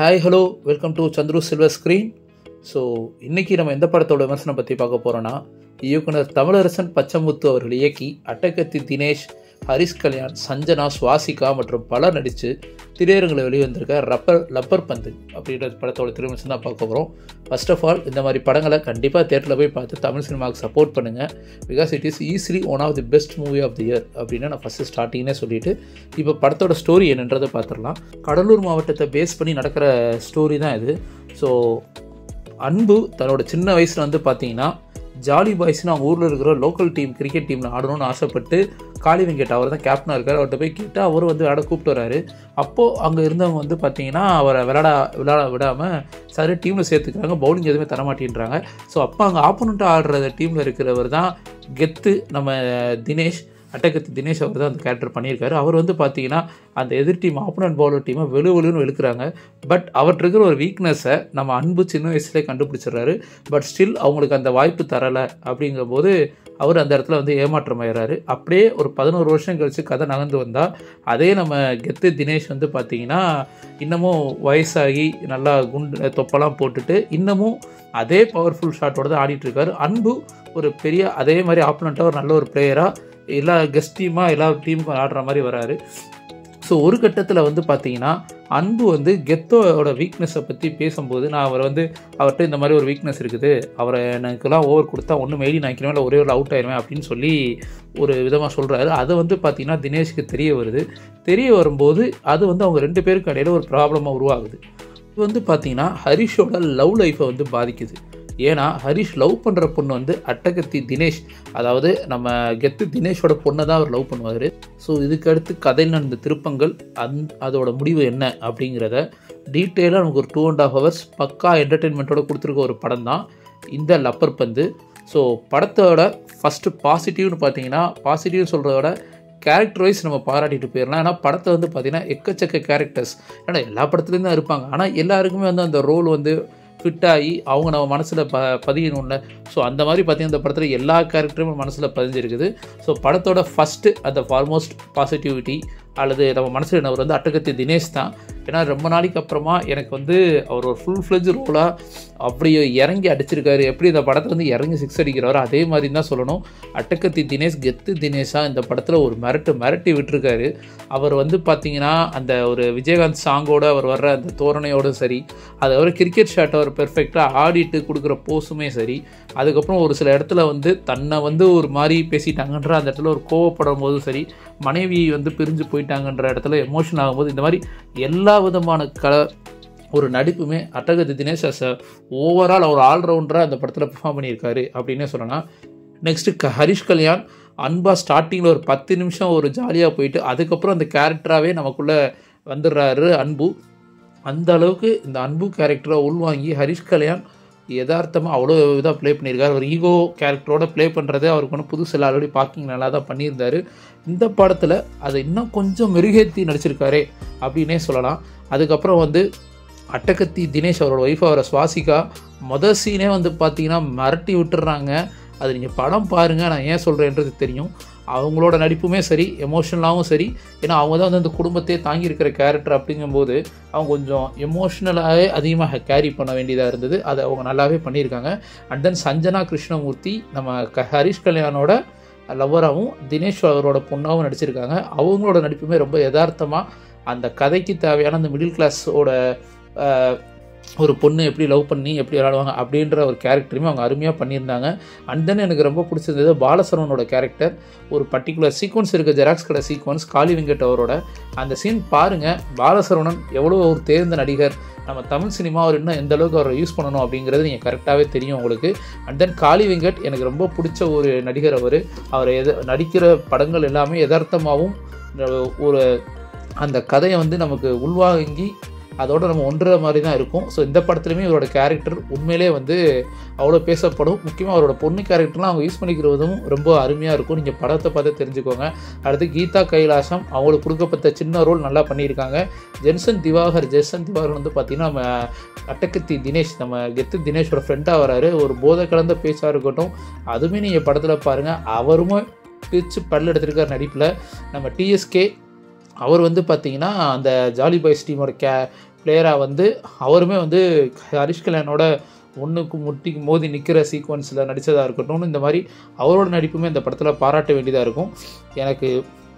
hi hello welcome to Chandru silver screen so இன்றைக்கி நம்ம எந்த படத்தோட விமர்சனம் பற்றி பார்க்க போகிறோன்னா இயக்குனர் தமிழரசன் பச்சமுத்து அவர்கள் இயக்கி அட்டகத்தி தினேஷ் ஹரிஷ் கல்யாண் சஞ்சனா சுவாசிகா மற்றும் பலர் நடித்து திரையரங்கில் வெளிவந்திருக்க ரப்பர் லப்பர் பந்து அப்படின்ற படத்தோட திருவிமர்சனம் தான் பார்க்க போகிறோம் ஃபர்ஸ்ட் ஆஃப் ஆல் இந்த மாதிரி படங்களை கண்டிப்பாக தேட்டரில் போய் பார்த்து தமிழ் சினிமாவுக்கு சப்போர்ட் பண்ணுங்கள் because it is easily one of the best movie of the year அப்படின்னு நான் ஃபஸ்ட்டு ஸ்டார்டிங்னே சொல்லிட்டு இப்போ படத்தோட ஸ்டோரி என்னன்றதை பார்த்துடலாம் கடலூர் மாவட்டத்தை பேஸ் பண்ணி நடக்கிற ஸ்டோரி தான் இது ஸோ அன்பு தன்னோட சின்ன வயசில் வந்து பார்த்தீங்கன்னா ஜாலி பாய்ஸ்னு அவங்க ஊரில் இருக்கிற லோக்கல் டீம் கிரிக்கெட் டீமில் ஆடணும்னு ஆசைப்பட்டு காளி வெங்கட் அவர் தான் கேப்டனாக இருக்கார் அவர்கிட்ட போய் கேட்டால் அவர் வந்து விளையாட கூப்பிட்டு வராரு அப்போது அங்கே இருந்தவங்க வந்து பார்த்தீங்கன்னா அவரை விளையாட விளையாட விடாமல் சரி டீமில் சேர்த்துக்கிறாங்க பவுலிங் எதுவுமே தரமாட்டேன்றாங்க ஸோ அப்போ அங்கே ஆப்போனண்ட்டாக ஆடுற டீமில் இருக்கிறவர் தான் கெத்து நம்ம தினேஷ் அட்டகத்து தினேஷ் அவர் தான் அந்த கேரக்டர் பண்ணியிருக்காரு அவர் வந்து பார்த்தீங்கன்னா அந்த எதிர் டீம் ஆப்போனன்ட் பவுலர் டீமை வெளு வெளுன்னு வெளுக்கிறாங்க பட் அவர்கிட்ட இருக்கிற ஒரு வீக்னஸை நம்ம அன்பு சின்ன வயசுலேயே கண்டுபிடிச்சிடுறாரு பட் ஸ்டில் அவங்களுக்கு அந்த வாய்ப்பு தரலை அப்படிங்கும்போது அவர் அந்த இடத்துல வந்து ஏமாற்றமாயிடுறாரு அப்படியே ஒரு பதினோரு வருஷம் கழித்து கதை நகர்ந்து வந்தால் அதே நம்ம கெத்து தினேஷ் வந்து பார்த்தீங்கன்னா இன்னமும் வயசாகி நல்லா குண்டு தொப்பெல்லாம் போட்டுட்டு இன்னமும் அதே பவர்ஃபுல் ஷாட்டோட தான் ஆடிட்டுருக்காரு அன்பு ஒரு பெரிய அதே மாதிரி ஆப்போனண்ட்டாக ஒரு நல்ல ஒரு பிளேயராக எல்லா கெஸ்ட் டீமாக எல்லா டீமுக்கும் ஆடுற மாதிரி வராரு ஸோ ஒரு கட்டத்தில் வந்து பார்த்தீங்கன்னா அன்பு வந்து கெத்தோட வீக்னஸை பற்றி பேசும்போது நான் அவர் வந்து அவர்கிட்ட இந்த மாதிரி ஒரு வீக்னஸ் இருக்குது அவரை எனக்குலாம் ஓவர் கொடுத்தா ஒன்று மெயிலி நினைக்கிறேன் இல்லை ஒரே ஒரு அவுட் ஆயிடுவேன் அப்படின்னு சொல்லி ஒரு விதமாக சொல்கிறாரு அதை வந்து பார்த்தீங்கன்னா தினேஷ்க்கு தெரிய வருது தெரிய வரும்போது அது வந்து அவங்க ரெண்டு பேருக்கு இடையில ஒரு ப்ராப்ளமாக உருவாகுது இது வந்து பார்த்தீங்கன்னா ஹரிஷோட லவ் லைஃப்பை வந்து பாதிக்குது ஏன்னா ஹரிஷ் லவ் பண்ணுற பொண்ணு வந்து அட்டகத்தி தினேஷ் அதாவது நம்ம கெத்து தினேஷோட பொண்ணை தான் அவர் லவ் பண்ணுவார் ஸோ இதுக்கு அடுத்து கதையில் நடந்த திருப்பங்கள் அந் அதோட முடிவு என்ன அப்படிங்கிறத டீட்டெயிலாக நமக்கு ஒரு டூ அண்ட் ஆஃப் ஹவர்ஸ் பக்கா என்டர்டெயின்மெண்ட்டோட கொடுத்துருக்க ஒரு படம் தான் இந்த லப்பர் பந்து ஸோ படத்தோட ஃபஸ்ட்டு பாசிட்டிவ்னு பார்த்தீங்கன்னா பாசிட்டிவ்னு சொல்கிறத விட கேரக்டர் வைஸ் நம்ம பாராட்டிட்டு போயிடலாம் ஏன்னா படத்தை வந்து பார்த்திங்கன்னா எக்கச்சக்க கேரக்டர்ஸ் ஏன்னா எல்லா படத்துலேயும் தான் இருப்பாங்க ஆனால் எல்லாருக்குமே வந்து அந்த ரோல் வந்து ஃபிட் ஆகி அவங்க நம்ம மனசில் ப பதியணும்ல ஸோ அந்த மாதிரி பார்த்திங்கன்னா இந்த படத்தில் எல்லா கேரக்டரும் மனசில் பதிஞ்சிருக்குது ஸோ படத்தோட ஃபஸ்ட்டு அந்த ஃபார்மோஸ்ட் பாசிட்டிவிட்டி அல்லது நம்ம மனசில் அவர் வந்து அட்டகத்தி தினேஷ் தான் ஏன்னா ரொம்ப நாளைக்கு அப்புறமா எனக்கு வந்து அவர் ஒரு ஃபுல் ஃப்ளெஜ் ரோலாக அப்படி இறங்கி அடிச்சிருக்காரு எப்படி இந்த படத்தில் வந்து இறங்கி சிக்ஸ் அடிக்கிறாரோ அதே மாதிரி தான் சொல்லணும் அட்டக்கத்தி தினேஷ் கெத்து தினேஷாக இந்த படத்தில் ஒரு மிரட்டு மிரட்டி விட்டுருக்காரு அவர் வந்து பார்த்தீங்கன்னா அந்த ஒரு விஜயகாந்த் சாங்கோடு அவர் வர்ற அந்த தோரணையோடும் சரி அதை அவர் கிரிக்கெட் ஷாட் அவர் பெர்ஃபெக்டாக ஆடிட்டு கொடுக்குற போஸுமே சரி அதுக்கப்புறம் ஒரு சில இடத்துல வந்து தன்னை வந்து ஒரு மாதிரி பேசிட்டாங்கன்ற அந்த இடத்துல ஒரு கோவப்படும் போதும் சரி மனைவி வந்து பிரிஞ்சு போயிட்டாங்கன்ற இடத்துல எமோஷன் ஆகும்போது இந்த மாதிரி எல்லா விதமான க ஒரு நடிப்புமே அட்டகத்தி தினேஷ் அஸ் ஓவரால் அவர் ஆல்ரவுண்டராக அந்த படத்தில் பெர்ஃபார்ம் பண்ணியிருக்காரு அப்படின்னே சொல்லலாம் நெக்ஸ்ட்டு க ஹரிஷ் கல்யாண் அன்பா ஸ்டார்டிங்கில் ஒரு பத்து நிமிஷம் ஒரு ஜாலியாக போயிட்டு அதுக்கப்புறம் அந்த கேரக்டராகவே நமக்குள்ளே வந்துடுறாரு அன்பு அந்த அளவுக்கு இந்த அன்பு கேரக்டரை உள்வாங்கி ஹரிஷ் கல்யாண் யதார்த்தமாக அவ்வளோ இதாக ப்ளே பண்ணியிருக்காரு ஒரு ஈகோ கேரக்டரோட ப்ளே பண்ணுறதே அவருக்கு ஒன்று புதுசு இல்லை ஆல்ரெடி பார்க்கிங் நல்லா தான் பண்ணியிருந்தார் இந்த படத்தில் அதை இன்னும் கொஞ்சம் மெருகேற்றி நடிச்சிருக்காரே அப்படின்னே சொல்லலாம் அதுக்கப்புறம் வந்து அட்டகத்தி தினேஷ் அவரோட ஒய்ஃப் அவரை சுவாசிகா மொதல் சீனே வந்து பார்த்தீங்கன்னா மிரட்டி விட்டுறாங்க அது நீங்கள் படம் பாருங்கள் நான் ஏன் சொல்கிறேன்றது தெரியும் அவங்களோட நடிப்புமே சரி எமோஷனலாகவும் சரி ஏன்னா அவங்க தான் வந்து அந்த குடும்பத்தையே தாங்கியிருக்கிற கேரக்டர் அப்படிங்கும்போது அவங்க கொஞ்சம் எமோஷ்னலாகவே அதிகமாக கேரி பண்ண வேண்டியதாக இருந்தது அதை அவங்க நல்லாவே பண்ணியிருக்காங்க அண்ட் தென் சஞ்சனா கிருஷ்ணமூர்த்தி நம்ம க ஹரிஷ் கல்யாணோட லவ்வராகவும் தினேஷ் அவரோட பொண்ணாகவும் நடிச்சிருக்காங்க அவங்களோட நடிப்புமே ரொம்ப யதார்த்தமாக அந்த கதைக்கு தேவையான அந்த மிடில் கிளாஸோட ஒரு பொண்ணு எப்படி லவ் பண்ணி எப்படி விளாடுவாங்க அப்படின்ற ஒரு கேரக்டருமே அவங்க அருமையாக பண்ணியிருந்தாங்க அண்ட் தென் எனக்கு ரொம்ப பிடிச்சிருந்தது பாலசரவனோட கேரக்டர் ஒரு பர்டிகுலர் சீக்வன்ஸ் இருக்க ஜெராக்ஸ் கடை சீக்வன்ஸ் காளி வெங்கட் அவரோட அந்த சீன் பாருங்கள் பாலசரவணன் எவ்வளோ ஒரு தேர்ந்த நடிகர் நம்ம தமிழ் சினிமா அவர் இன்னும் எந்த அளவுக்கு அவரை யூஸ் பண்ணணும் அப்படிங்கிறது நீங்கள் கரெக்டாகவே தெரியும் உங்களுக்கு அண்ட் தென் காளி வெங்கட் எனக்கு ரொம்ப பிடிச்ச ஒரு நடிகர் அவர் அவர் எது நடிக்கிற படங்கள் எல்லாமே யதார்த்தமாகவும் ஒரு அந்த கதையை வந்து நமக்கு உள்வாங்கி அதோட நம்ம ஒன்றுற மாதிரி தான் இருக்கும் ஸோ இந்த படத்துலையுமே இவரோட கேரக்டர் உண்மையிலே வந்து அவ்வளோ பேசப்படும் முக்கியமாக அவரோட பொண்ணு கேரக்டர்லாம் அவங்க யூஸ் பண்ணிக்கிறதும் ரொம்ப அருமையாக இருக்கும் நீங்கள் படத்தை பார்த்து தெரிஞ்சுக்கோங்க அடுத்து கீதா கைலாசம் அவங்களுக்கு கொடுக்கப்பட்ட சின்ன ரோல் நல்லா பண்ணியிருக்காங்க ஜென்சன் திவாகர் ஜென்சன் திவாகர் வந்து பார்த்திங்கன்னா நம்ம அட்டக்கத்தி தினேஷ் நம்ம கெத்து தினேஷோட ஃப்ரெண்டாக வராரு ஒரு போதை கலந்த பேச்சாக இருக்கட்டும் அதுவுமே நீங்கள் படத்தில் பாருங்கள் அவருமே பிரித்து பல் எடுத்திருக்கார் நடிப்பில் நம்ம டிஎஸ்கே அவர் வந்து பார்த்தீங்கன்னா அந்த ஜாலி பாய்ஸ் டீமோட கே பிளேயராக வந்து அவருமே வந்து ஹரிஷ் கல்யாணோட ஒன்றுக்கு முட்டி மோதி நிற்கிற சீக்வன்ஸில் நடித்ததாக இருக்கட்டும் இந்த மாதிரி அவரோட நடிப்புமே இந்த படத்தில் பாராட்ட வேண்டியதாக இருக்கும் எனக்கு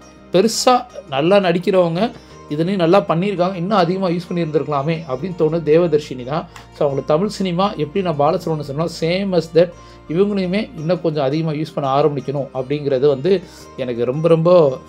பெருசாக நல்லா நடிக்கிறவங்க இதுலேயும் நல்லா பண்ணியிருக்காங்க இன்னும் அதிகமாக யூஸ் பண்ணியிருந்திருக்கலாமே அப்படின்னு தோணுது தேவதர்ஷினி தான் ஸோ அவங்களுக்கு தமிழ் சினிமா எப்படி நான் பாலசுரவன் சொன்னால் சேம் அஸ் தட் இவங்களையுமே இன்னும் கொஞ்சம் அதிகமாக யூஸ் பண்ண ஆரம்பிக்கணும் அப்படிங்கிறது வந்து எனக்கு ரொம்ப ரொம்ப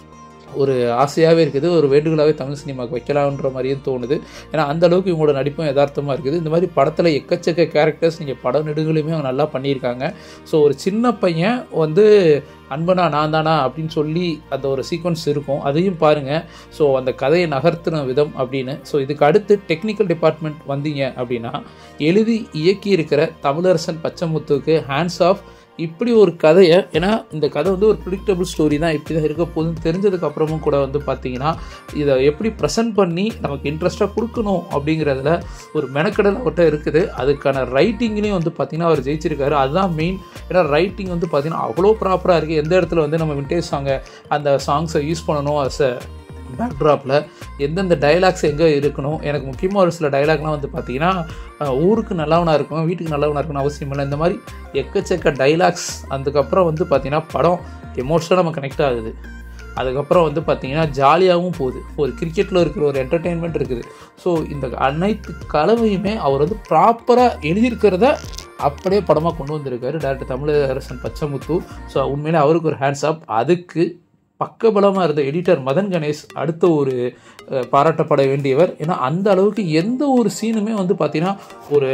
ஒரு ஆசையாகவே இருக்குது ஒரு வேண்டுகோளாகவே தமிழ் சினிமாவுக்கு வைக்கலான்ற மாதிரியும் தோணுது ஏன்னா அந்த அளவுக்கு இவங்களோட நடிப்பும் யதார்த்தமாக இருக்குது இந்த மாதிரி படத்தில் எக்கச்சக்க கேரக்டர்ஸ் நீங்கள் படம் நெடுகளையுமே அவங்க நல்லா பண்ணியிருக்காங்க ஸோ ஒரு சின்ன பையன் வந்து அன்பனா நான் தானா அப்படின்னு சொல்லி அந்த ஒரு சீக்வன்ஸ் இருக்கும் அதையும் பாருங்கள் ஸோ அந்த கதையை நகர்த்தின விதம் அப்படின்னு ஸோ இதுக்கு அடுத்து டெக்னிக்கல் டிபார்ட்மெண்ட் வந்தீங்க அப்படின்னா எழுதி இயக்கி இருக்கிற தமிழரசன் பச்சைமுத்துக்கு ஹேண்ட்ஸ் ஆஃப் இப்படி ஒரு கதையை ஏன்னா இந்த கதை வந்து ஒரு ப்ரிடிக்டபிள் ஸ்டோரி தான் இப்படி தான் இருக்க போதுன்னு தெரிஞ்சதுக்கு அப்புறமும் கூட வந்து பார்த்தீங்கன்னா இதை எப்படி ப்ரெசென்ட் பண்ணி நமக்கு இன்ட்ரெஸ்ட்டாக கொடுக்கணும் அப்படிங்கிறதுல ஒரு மெனக்கடல் அவர்கிட்ட இருக்குது அதுக்கான ரைட்டிங்லேயும் வந்து பார்த்தீங்கன்னா அவர் ஜெயிச்சிருக்காரு அதுதான் மெயின் ஏன்னா ரைட்டிங் வந்து பார்த்தீங்கன்னா அவ்வளோ ப்ராப்பராக இருக்குது எந்த இடத்துல வந்து நம்ம விண்டேஜ் சாங்கை அந்த சாங்ஸை யூஸ் பண்ணணும் அஸ் அ பேக்ட்ராப்பில் எந்தெந்த டைலாக்ஸ் எங்கே இருக்கணும் எனக்கு முக்கியமாக ஒரு சில டைலாக்லாம் வந்து பார்த்தீங்கன்னா அஹ், ஊருக்கு நல்லவனாக இருக்கணும் வீட்டுக்கு நல்லவனாக இருக்கணும் அவசியம் இல்லை இந்த மாதிரி எக்கச்சக்க டைலாக்ஸ் அதுக்கப்புறம் வந்து பார்த்தீங்கன்னா படம் எமோஷனாக நம்ம கனெக்ட் ஆகுது அதுக்கப்புறம் வந்து பார்த்தீங்கன்னா ஜாலியாகவும் போகுது ஒரு கிரிக்கெட்டில் இருக்கிற ஒரு என்டர்டெயின்மெண்ட் இருக்குது ஸோ இந்த அனைத்து கலவையுமே அவர் வந்து ப்ராப்பராக எழுதியிருக்கிறத அப்படியே படமாக கொண்டு வந்திருக்காரு டேரக்டர் தமிழரசன் பச்சைமுத்து ஸோ உண்மையிலே அவருக்கு ஒரு ஹேண்ட்ஸ் ஆப் அதுக்கு பக்கபலமாக இருந்த எடிட்டர் மதன் கணேஷ் அடுத்த ஒரு அஹ், பாராட்டப்பட வேண்டியவர் ஏன்னா அந்த அளவுக்கு எந்த ஒரு சீனுமே வந்து பார்த்தீங்கன்னா ஒரு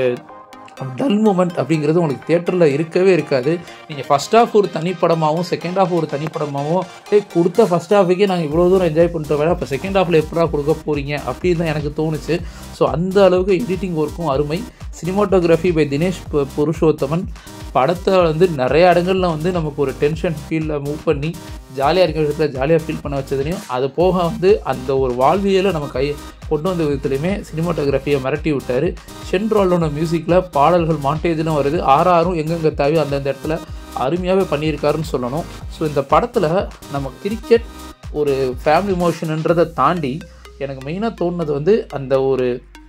டல் மூமெண்ட் அப்படிங்கிறது உங்களுக்கு தேட்டரில் இருக்கவே இருக்காது நீங்கள் ஃபஸ்ட் ஹாஃப் ஒரு தனிப்படமாகவும் செகண்ட் ஹாஃப் ஒரு தனிப்படமாகவும் டேய் கொடுத்த ஃபஸ்ட் ஹாஃபுக்கே நாங்கள் இவ்வளோ தூரம் என்ஜாய் பண்ணிட்டு வேலை அப்போ செகண்ட் ஹாஃபில் எப்படா கொடுக்க போகிறீங்க அப்படின்னு தான் எனக்கு தோணுச்சு ஸோ அந்த அளவுக்கு எடிட்டிங் ஒர்க்கும் அருமை சினிமாட்டோகிராஃபி பை தினேஷ் பு- புருஷோத்தமன் படத்தை வந்து நிறைய இடங்களில் வந்து நமக்கு ஒரு டென்ஷன் ஃபீலில் மூவ் பண்ணி ஜாலியாக இருக்கிற இடத்துல ஜாலியாக ஃபீல் பண்ண வச்சதுலையும் அது போக வந்து அந்த ஒரு வாழ்வியலை நம்ம கை கொண்டு வந்த விதத்துலையுமே சினிமாட்டோகிராஃபியை மிரட்டி விட்டார் ஷென்ட்ரோலோட மியூசிக்கில் பாடல்கள் மாண்டேஜிலும் வருது ஆறாரும் எங்கெங்கே தேவையோ அந்தந்த இடத்துல அருமையாகவே பண்ணியிருக்காருன்னு சொல்லணும் ஸோ இந்த படத்தில் நம்ம கிரிக்கெட் ஒரு ஃபேமிலி இமோஷன்ன்றதை தாண்டி எனக்கு மெயினாக தோணுனது வந்து அந்த ஒரு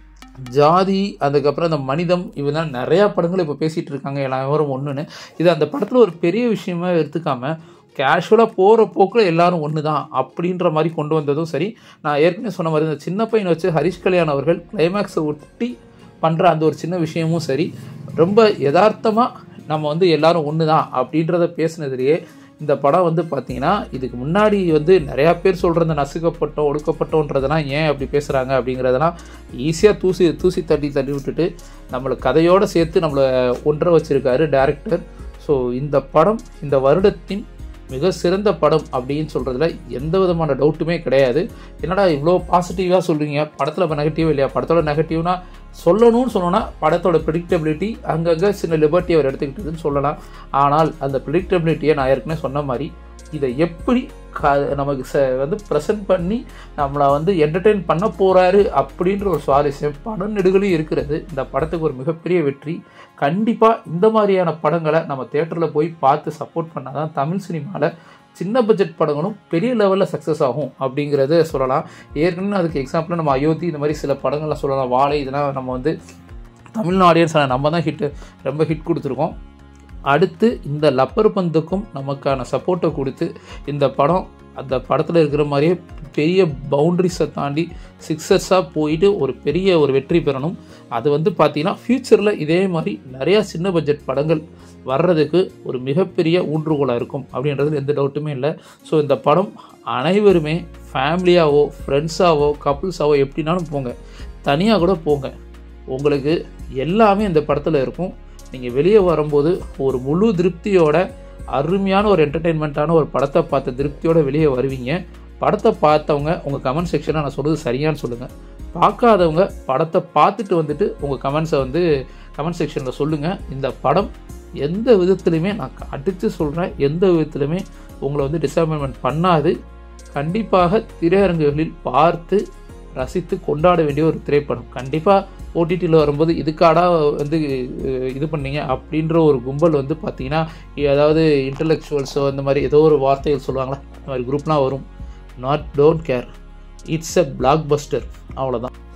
ஜாதி அதுக்கப்புறம் அந்த மனிதம் இவெல்லாம் நிறையா படங்கள் இப்போ பேசிகிட்டு இருக்காங்க எல்லாரும் ஒன்றுன்னு இது அந்த படத்தில் ஒரு பெரிய விஷயமா எடுத்துக்காம கேஷுவலாக போகிற போக்கில் எல்லாரும் ஒன்று தான் அப்படின்ற மாதிரி கொண்டு வந்ததும் சரி நான் ஏற்கனவே சொன்ன மாதிரி இந்த சின்ன பையனை வச்சு ஹரிஷ் கல்யாண் அவர்கள் கிளைமேக்ஸை ஒட்டி பண்ணுற அந்த ஒரு சின்ன விஷயமும் சரி ரொம்ப யதார்த்தமாக நம்ம வந்து எல்லாரும் ஒன்று தான் அப்படின்றத பேசுனதுலேயே இந்த படம் வந்து பார்த்தீங்கன்னா இதுக்கு முன்னாடி வந்து நிறையா பேர் சொல்கிற இந்த நசுக்கப்பட்டோம் ஒடுக்கப்பட்டோன்றதெல்லாம் ஏன் அப்படி பேசுகிறாங்க அப்படிங்கிறதெல்லாம் ஈஸியாக தூசி தூசி தட்டி தட்டி விட்டுட்டு நம்மளை கதையோடு சேர்த்து நம்மளை ஒன்ற வச்சிருக்காரு டேரக்டர் ஸோ இந்த படம் இந்த வருடத்தின் மிக சிறந்த படம் அப்படின்னு சொல்கிறதுல எந்த விதமான டவுட்டுமே கிடையாது என்னடா இவ்வளோ பாசிட்டிவாக சொல்கிறீங்க படத்தில் இப்போ நெகட்டிவ் இல்லையா படத்தோட நெகட்டிவ்னா சொல்லணும்னு சொன்னோன்னா படத்தோட ப்ரிடிக்டபிலிட்டி அங்கங்கே சின்ன லிபர்ட்டி அவர் எடுத்துக்கிட்டதுன்னு சொல்லலாம் ஆனால் அந்த ப்ரிடிக்டபிலிட்டியை நான் ஏற்கனவே சொன்ன மாதிரி இதை எப்படி க நமக்கு ச வந்து ப்ரெசென்ட் பண்ணி நம்மளை வந்து என்டர்டெயின் பண்ண போகிறாரு அப்படின்ற ஒரு சுவாரஸ்யம் படம் நெடுகளையும் இருக்கிறது இந்த படத்துக்கு ஒரு மிகப்பெரிய வெற்றி கண்டிப்பாக இந்த மாதிரியான படங்களை நம்ம தேட்டரில் போய் பார்த்து சப்போர்ட் பண்ணால் தான் தமிழ் சினிமாவில் சின்ன பட்ஜெட் படங்களும் பெரிய லெவலில் சக்ஸஸ் ஆகும் அப்படிங்கிறத சொல்லலாம் ஏற்கனவே அதுக்கு எக்ஸாம்பிள் நம்ம அயோத்தி இந்த மாதிரி சில படங்கள்லாம் சொல்லலாம் வாழை இதெல்லாம் நம்ம வந்து தமிழ் ஆடியன்ஸான நம்ம தான் ஹிட் ரொம்ப ஹிட் கொடுத்துருக்கோம் அடுத்து இந்த லப்பர் பந்துக்கும் நமக்கான சப்போர்ட்டை கொடுத்து இந்த படம் அந்த படத்தில் இருக்கிற மாதிரியே பெரிய பவுண்ட்ரிஸை தாண்டி சிக்ஸர்ஸாக போயிட்டு ஒரு பெரிய ஒரு வெற்றி பெறணும் அது வந்து பார்த்திங்கன்னா ஃப்யூச்சரில் இதே மாதிரி நிறையா சின்ன பட்ஜெட் படங்கள் வர்றதுக்கு ஒரு மிகப்பெரிய ஊன்றுகோலாக இருக்கும் அப்படின்றது எந்த டவுட்டுமே இல்லை ஸோ இந்த படம் அனைவருமே ஃபேமிலியாவோ ஃப்ரெண்ட்ஸாவோ கப்புள்ஸாவோ எப்படினாலும் போங்க தனியாக கூட போங்க உங்களுக்கு எல்லாமே இந்த படத்தில் இருக்கும் நீங்கள் வெளியே வரும்போது ஒரு முழு திருப்தியோட அருமையான ஒரு என்டர்டெயின்மெண்ட்டான ஒரு படத்தை பார்த்த திருப்தியோட வெளியே வருவீங்க படத்தை பார்த்தவங்க உங்கள் கமெண்ட் செக்ஷனில் நான் சொல்கிறது சரியான்னு சொல்லுங்கள் பார்க்காதவங்க படத்தை பார்த்துட்டு வந்துட்டு உங்கள் கமெண்ட்ஸை வந்து கமெண்ட் செக்ஷனில் சொல்லுங்கள் இந்த படம் எந்த விதத்துலையுமே நான் அடித்து சொல்கிறேன் எந்த விதத்துலையுமே உங்களை வந்து டிசப்பாயின்மெண்ட் பண்ணாது கண்டிப்பாக திரையரங்குகளில் பார்த்து ரசித்து கொண்டாட வேண்டிய ஒரு திரைப்படம் கண்டிப்பாக ஓடிடியில் வரும்போது இதுக்காடா வந்து அஹ், இது பண்ணீங்க அப்படின்ற ஒரு கும்பல் வந்து பார்த்தீங்கன்னா அதாவது இன்டலெக்சுவல்ஸோ இந்த மாதிரி ஏதோ ஒரு வார்த்தைகள் சொல்லுவாங்களா இந்த மாதிரி குரூப்லாம் வரும் not don't care it's a blockbuster அவ்வளோதான்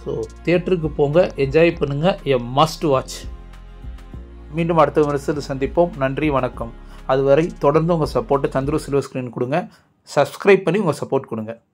ஸோ தியேட்டருக்கு போங்க என்ஜாய் பண்ணுங்கள் எ மஸ்ட் வாட்ச் மீண்டும் அடுத்த விமர்சனத்தில் சந்திப்போம் நன்றி வணக்கம் அதுவரை தொடர்ந்து உங்கள் சப்போர்ட்டை சந்துரு சில்வர் ஸ்க்ரீன் கொடுங்க சப்ஸ்கிரைப் பண்ணி உங்கள் சப்போர்ட் கொடுங்க